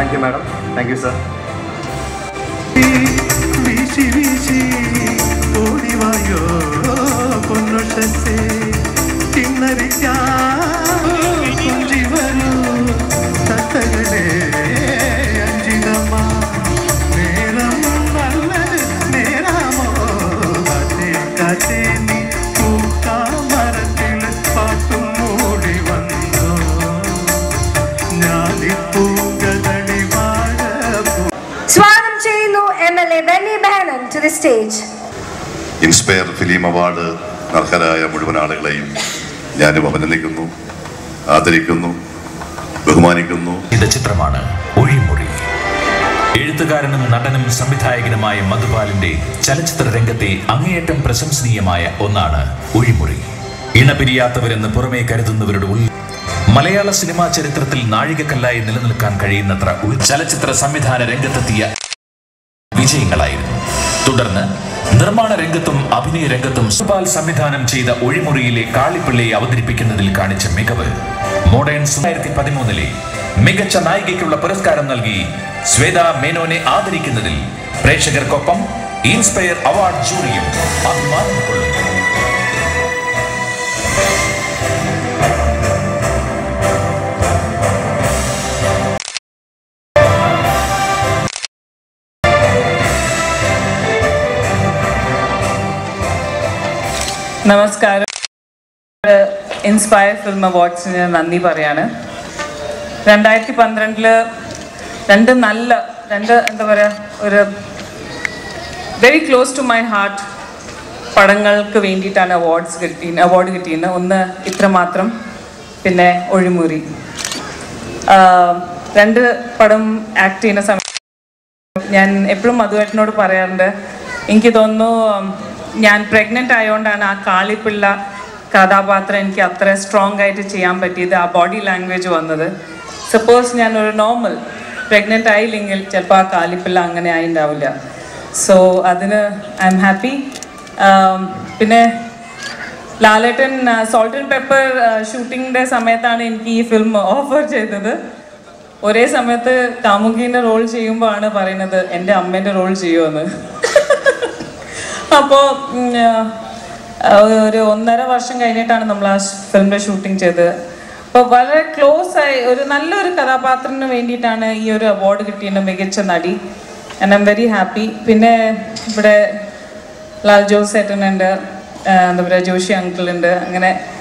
thank you madam thank you sir വീശി വീശി ഓടിവായോ പൊന്നുഷത്തെ കിണ്ണരിക്കാഞ്ചി വരൂ തത്തകളെ അഞ്ചിതമ്മ നേരം നല്ലത് നേരാമോ കാറ്റേ കാറ്റേ നീ പൂക്കാമരത്തിൽ പാട്ടും മൂടി വന്നു ഞാലിപ്പൂങ്കതളി വാഴ സ്വാഗതം ചെയ്യുന്നു M L A Benny Behanan to the stage inspire film award അർഹരായ മുഴുവൻ ആളുകളെയും ഞാനും അഭിനന്ദിക്കുന്നു ആദരിക്കുന്നു ബഹുമാനിക്കുന്നു ഇത് ചിത്രമാണ് ഒഴിമുറി എഴുത്തുകാരനും നടനും സംവിധായകനുമായ മധുപാലിന്റെ ചലച്ചിത്ര രംഗത്തെ അങ്ങേയറ്റം പ്രശംസനീയമായ ഒന്നാണ് ഒഴിമുറി ഇണപിരിയാത്തവരെന്ന് പുറമേ കരുതുന്നവരുടെ ഉള്ളിൽ മലയാള സിനിമാ ചരിത്രത്തിൽ നാഴികക്കല്ലായി നിലനിൽക്കാൻ കഴിയുന്നത്ര ഉൾ ചലച്ചിത്ര സംവിധാന രംഗത്തെത്തിയ വിജയങ്ങളായിരുന്നു തുടർന്ന് നിർമ്മാണ രംഗത്തും അഭിനയ രംഗത്തും സുപാൽ സംവിധാനം ചെയ്ത ഒഴിമുറിയിലെ കാളിപ്പിള്ളയെ അവതരിപ്പിക്കുന്നതിൽ കാണിച്ച മികവ് മോഡേൺ രണ്ടായിരത്തി പതിമൂന്നിലെ മികച്ച നായികയ്ക്കുള്ള പുരസ്കാരം നൽകി ശ്വേത മേനോനെ ആദരിക്കുന്നതിൽ പ്രേക്ഷകർക്കൊപ്പം ഇൻസ്പയർ അവാർഡ് ജൂറിയും അഭിമാനം കൊള്ളുന്നു നമസ്കാരം ഇൻസ്പയർ ഫിലിം അവാർഡ്സിന് ഞാൻ നന്ദി പറയാണ് രണ്ടായിരത്തി പന്ത്രണ്ടില് രണ്ട് നല്ല രണ്ട് എന്താ പറയുക ഒരു very close to my heart പടങ്ങൾക്ക് വേണ്ടിയിട്ടാണ് അവാർഡ്സ് കിട്ടി അവാർഡ് കിട്ടിയത് ഒന്ന് ഇത്രമാത്രം പിന്നെ ഒഴിമുറി ആഹ് രണ്ട് പടം ആക്ട് ചെയ്യുന്ന സമയത്ത് ഞാൻ എപ്പോഴും മധുവേട്ടനോട് പറയാറുണ്ട് എനിക്ക് തോന്നുന്നു ഉം, ഞാൻ പ്രഗ്നൻ്റ് ആയതുകൊണ്ടാണ് ആ കാളിപ്പിള്ള കഥാപാത്രം എനിക്ക് അത്ര സ്ട്രോങ് ആയിട്ട് ചെയ്യാൻ പറ്റിയത് ആ ബോഡി ലാംഗ്വേജ് വന്നത് സപ്പോസ് ഞാൻ ഒരു നോർമൽ പ്രഗ്നൻ്റ് ആയില്ലെങ്കിൽ ചിലപ്പോൾ ആ കാളിപ്പിള്ള അങ്ങനെ ആയിണ്ടാവില്ല സോ അതിന് ഐ എം ഹാപ്പി പിന്നെ ലാലേട്ടൻ സോൾട്ട് ആൻഡ് പെപ്പർ ഷൂട്ടിങ്ങിൻ്റെ സമയത്താണ് എനിക്ക് ഈ ഫിലിം ഓഫർ ചെയ്തത് ഒരേ സമയത്ത് കാമുകീൻ്റെ റോൾ ചെയ്യുമ്പോൾ ആണ് പറയുന്നത് എൻ്റെ അമ്മേൻ്റെ റോൾ ചെയ്യുമെന്ന് അപ്പോൾ ഒരു ഒന്നര വർഷം കഴിഞ്ഞിട്ടാണ് നമ്മൾ ആ ഫിലിമിൻ്റെ ഷൂട്ടിംഗ് ചെയ്തത് അപ്പോൾ വളരെ ക്ലോസ് ആയി ഒരു നല്ലൊരു കഥാപാത്രത്തിന് വേണ്ടിയിട്ടാണ് ഈ ഒരു അവാർഡ് കിട്ടിയത് മികച്ച നടി and I'm very happy പിന്നെ ഇവിടെ ലാൽ ജോസ് ഏട്ടനുണ്ട് ആ, എന്താ പറയുക ജോഷി അങ്കിളുണ്ട് അങ്ങനെ